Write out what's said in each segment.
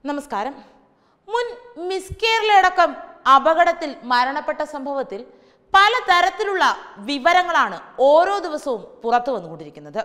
നമസ്കാരം മുൻ മിസ് കേരളയടക്കം അപകടത്തിൽ മരണപ്പെട്ട സംഭവത്തിൽ പലതരത്തിലുള്ള വിവരങ്ങളാണ് ഓരോ ദിവസവും പുറത്തു വന്നുകൊണ്ടിരിക്കുന്നത്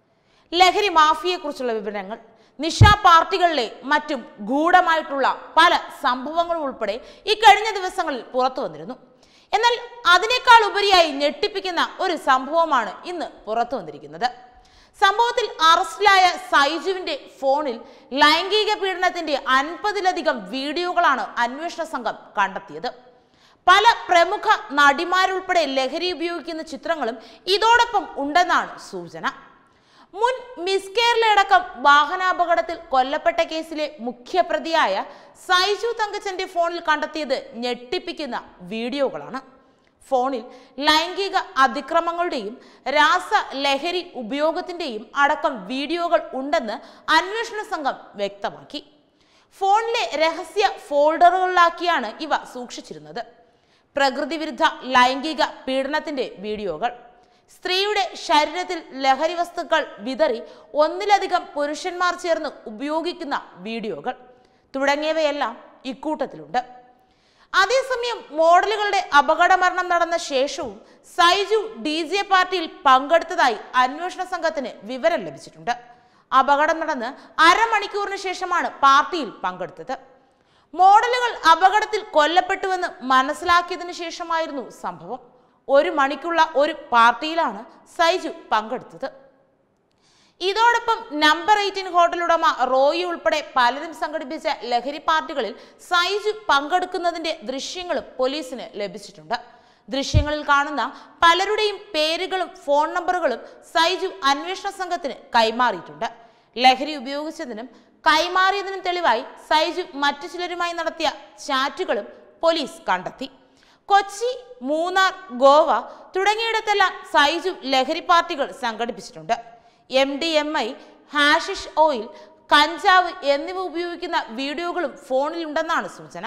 ലഹരി മാഫിയെക്കുറിച്ചുള്ള വിവരങ്ങൾ നിശ പാർട്ടികളിലെ മറ്റും ഗൂഢമായിട്ടുള്ള പല സംഭവങ്ങളും ഉൾപ്പെടെ ഈ കഴിഞ്ഞ ദിവസങ്ങളിൽ പുറത്തു വന്നിരുന്നു എന്നാൽ അതിനേക്കാൾ ഉപരിയായി ഞെട്ടിപ്പിക്കുന്ന ഒരു സംഭവമാണ് ഇന്ന് പുറത്തു വന്നിരിക്കുന്നത് സംഭവത്തിൽ അറസ്റ്റിലായ സൈജുവിന്റെ ഫോണിൽ ലൈംഗിക പീഡനത്തിന്റെ അൻപതിലധികം വീഡിയോകളാണ് അന്വേഷണ സംഘം കണ്ടെത്തിയത് പല പ്രമുഖ നടിമാരുൾപ്പെടെ ലഹരി ഉപയോഗിക്കുന്ന ചിത്രങ്ങളും ഇതോടൊപ്പം ഉണ്ടെന്നാണ് സൂചന മുൻ മിസ് കേരളയടക്കം വാഹനാപകടത്തിൽ കൊല്ലപ്പെട്ട കേസിലെ മുഖ്യപ്രതിയായ സൈജു തങ്കച്ചന്റെ ഫോണിൽ കണ്ടെത്തിയത് ഞെട്ടിപ്പിക്കുന്ന വീഡിയോകളാണ് ഫോണിൽ ലൈംഗിക അതിക്രമങ്ങളുടെയും രാസ ലഹരി ഉപയോഗത്തിന്റെയും അടക്കം വീഡിയോകൾ ഉണ്ടെന്ന് അന്വേഷണ സംഘം വ്യക്തമാക്കി ഫോണിലെ രഹസ്യ ഫോൾഡറുകളിലാക്കിയാണ് ഇവ സൂക്ഷിച്ചിരുന്നത് പ്രകൃതി വിരുദ്ധ ലൈംഗിക പീഡനത്തിന്റെ വീഡിയോകൾ സ്ത്രീയുടെ ശരീരത്തിൽ ലഹരി വസ്തുക്കൾ വിതറി ഒന്നിലധികം പുരുഷന്മാർ ചേർന്ന് ഉപയോഗിക്കുന്ന വീഡിയോകൾ തുടങ്ങിയവയെല്ലാം ഇക്കൂട്ടത്തിലുണ്ട് അതേസമയം മോഡലുകളുടെ അപകട മരണം നടന്ന ശേഷവും സൈജു ഡി ജെ പാർട്ടിയിൽ പങ്കെടുത്തതായി അന്വേഷണ സംഘത്തിന് വിവരം ലഭിച്ചിട്ടുണ്ട് അപകടം നടന്ന് അരമണിക്കൂറിന് ശേഷമാണ് പാർട്ടിയിൽ പങ്കെടുത്തത് മോഡലുകൾ അപകടത്തിൽ കൊല്ലപ്പെട്ടുവെന്ന് മനസ്സിലാക്കിയതിനു ശേഷമായിരുന്നു സംഭവം ഒരു മണിക്കുള്ള ഒരു പാർട്ടിയിലാണ് സൈജു പങ്കെടുത്തത് ഇതോടൊപ്പം നമ്പർ എയ്റ്റീൻ ഹോട്ടൽ ഉടമ റോയി ഉൾപ്പെടെ പലരും സംഘടിപ്പിച്ച ലഹരി പാർട്ടികളിൽ സൈജു പങ്കെടുക്കുന്നതിന്റെ ദൃശ്യങ്ങളും പോലീസിന് ലഭിച്ചിട്ടുണ്ട് ദൃശ്യങ്ങളിൽ കാണുന്ന പലരുടെയും പേരുകളും ഫോൺ നമ്പറുകളും സൈജു അന്വേഷണ സംഘത്തിന് കൈമാറിയിട്ടുണ്ട് ലഹരി ഉപയോഗിച്ചതിനും കൈമാറിയതിനും തെളിവായി സൈജു മറ്റു ചിലരുമായി നടത്തിയ ചാറ്റുകളും പോലീസ് കണ്ടെത്തി കൊച്ചി മൂന്നാർ ഗോവ തുടങ്ങിയിടത്തെല്ലാം സൈജു ലഹരി പാർട്ടികൾ സംഘടിപ്പിച്ചിട്ടുണ്ട് M D M A hashish oil കഞ്ചാവ് എന്നിവ ഉപയോഗിക്കുന്ന വീഡിയോകളും ഫോണിലുണ്ടെന്നാണ് സൂചന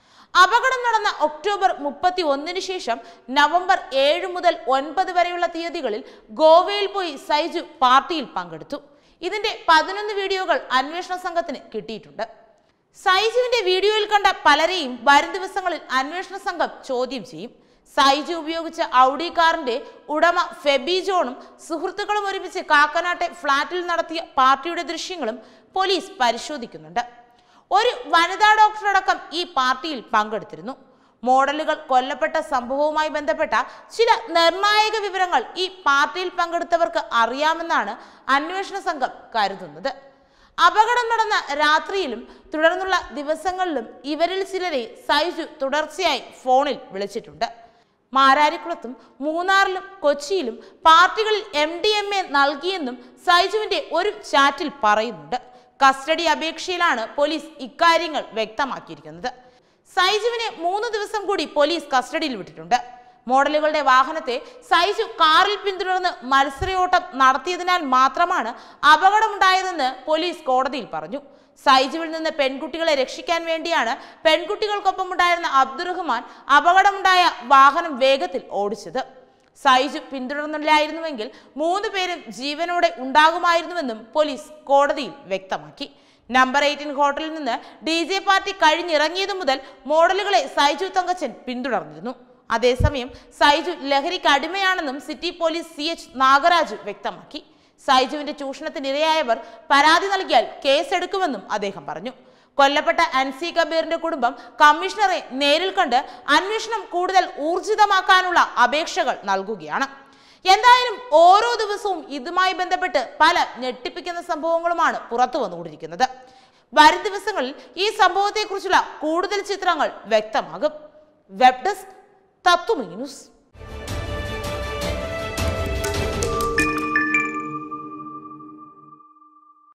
അപകടം നടന്ന ഒക്ടോബർ മുപ്പത്തി ഒന്നിന് ശേഷം നവംബർ ഏഴ് മുതൽ ഒൻപത് വരെയുള്ള തീയതികളിൽ ഗോവയിൽ പോയി സൈജു പാർട്ടിയിൽ പങ്കെടുത്തു ഇതിന്റെ പതിനൊന്ന് വീഡിയോകൾ അന്വേഷണ സംഘത്തിന് കിട്ടിയിട്ടുണ്ട് സൈജുവിന്റെ വീഡിയോയിൽ കണ്ട പലരെയും വരും ദിവസങ്ങളിൽ അന്വേഷണ സംഘം ചോദ്യം ചെയ്യും സൈജു ഉപയോഗിച്ച ഔഡി കാറിന്റെ ഉടമ ഫെബി ജോണും സുഹൃത്തുക്കളും ഒരുമിച്ച് കാക്കനാട്ടെ ഫ്ളാറ്റിൽ നടത്തിയ പാർട്ടിയുടെ ദൃശ്യങ്ങളും പോലീസ് പരിശോധിക്കുന്നുണ്ട് ഒരു വനിതാ ഡോക്ടറടക്കം ഈ പാർട്ടിയിൽ പങ്കെടുത്തിരുന്നു മോഡലുകൾ കൊല്ലപ്പെട്ട സംഭവവുമായി ബന്ധപ്പെട്ട ചില നിർണായക വിവരങ്ങൾ ഈ പാർട്ടിയിൽ പങ്കെടുത്തവർക്ക് അറിയാമെന്നാണ് അന്വേഷണ സംഘം കരുതുന്നത് അപകടം നടന്ന രാത്രിയിലും തുടർന്നുള്ള ദിവസങ്ങളിലും ഇവരിൽ ചിലരെ സൈജു തുടർച്ചയായി ഫോണിൽ വിളിച്ചിട്ടുണ്ട് മാരാരിക്കുളത്തും മൂന്നാറിലും കൊച്ചിയിലും പാർട്ടികളിൽ എം ഡി എം എ നൽകിയെന്നും സൈജുവിന്റെ ഒരു ചാറ്റിൽ പറയുന്നുണ്ട് കസ്റ്റഡി അപേക്ഷയിലാണ് പോലീസ് ഇക്കാര്യങ്ങൾ വ്യക്തമാക്കിയിരിക്കുന്നത് സൈജുവിനെ മൂന്ന് ദിവസം കൂടി പോലീസ് കസ്റ്റഡിയിൽ വിട്ടിട്ടുണ്ട് മോഡലുകളുടെ വാഹനത്തെ സൈജു കാറിൽ പിന്തുടർന്ന് മത്സരയോട്ടം നടത്തിയതിനാൽ മാത്രമാണ് അപകടമുണ്ടായതെന്ന് പോലീസ് കോടതിയിൽ പറഞ്ഞു സൈജുവിൽ നിന്ന് പെൺകുട്ടികളെ രക്ഷിക്കാൻ വേണ്ടിയാണ് പെൺകുട്ടികൾക്കൊപ്പം ഉണ്ടായിരുന്ന അബ്ദുറഹ്മാൻ അപകടമുണ്ടായ വാഹനം വേഗത്തിൽ ഓടിച്ചത് സൈജു പിന്തുടർന്നില്ലായിരുന്നുവെങ്കിൽ മൂന്ന് പേരും ജീവനോടെ ഉണ്ടാകുമായിരുന്നുവെന്നും പോലീസ് കോടതിയിൽ വ്യക്തമാക്കി നമ്പർ എയ്റ്റീൻ ഹോട്ടലിൽ നിന്ന് ഡി ജെ പാർട്ടി കഴിഞ്ഞിറങ്ങിയതു മുതൽ മോഡലുകളെ സൈജു തങ്കച്ചൻ പിന്തുടർന്നിരുന്നു അതേസമയം സൈജു ലഹരിക്ക് അടിമയാണെന്നും city police C H Nagaraju വ്യക്തമാക്കി സൈജുവിന്റെ ചൂഷണത്തിനിരയായവർ പരാതി നൽകിയാൽ കേസെടുക്കുമെന്നും അദ്ദേഹം പറഞ്ഞു കൊല്ലപ്പെട്ട അൻസി കബീറിന്റെ കുടുംബം കമ്മീഷണറെ നേരിൽ കണ്ട് അന്വേഷണം കൂടുതൽ ഊർജിതമാക്കാനുള്ള അപേക്ഷകൾ നൽകുകയാണ് എന്തായാലും ഓരോ ദിവസവും ഇതുമായി ബന്ധപ്പെട്ട് പല ഞെട്ടിപ്പിക്കുന്ന സംഭവങ്ങളുമാണ് പുറത്തു വന്നുകൊണ്ടിരിക്കുന്നത് വരും ദിവസങ്ങളിൽ ഈ സംഭവത്തെക്കുറിച്ചുള്ള കൂടുതൽ ചിത്രങ്ങൾ വ്യക്തമാകും വെബ് ഡെസ്ക് തത്വമീ ന്യൂസ്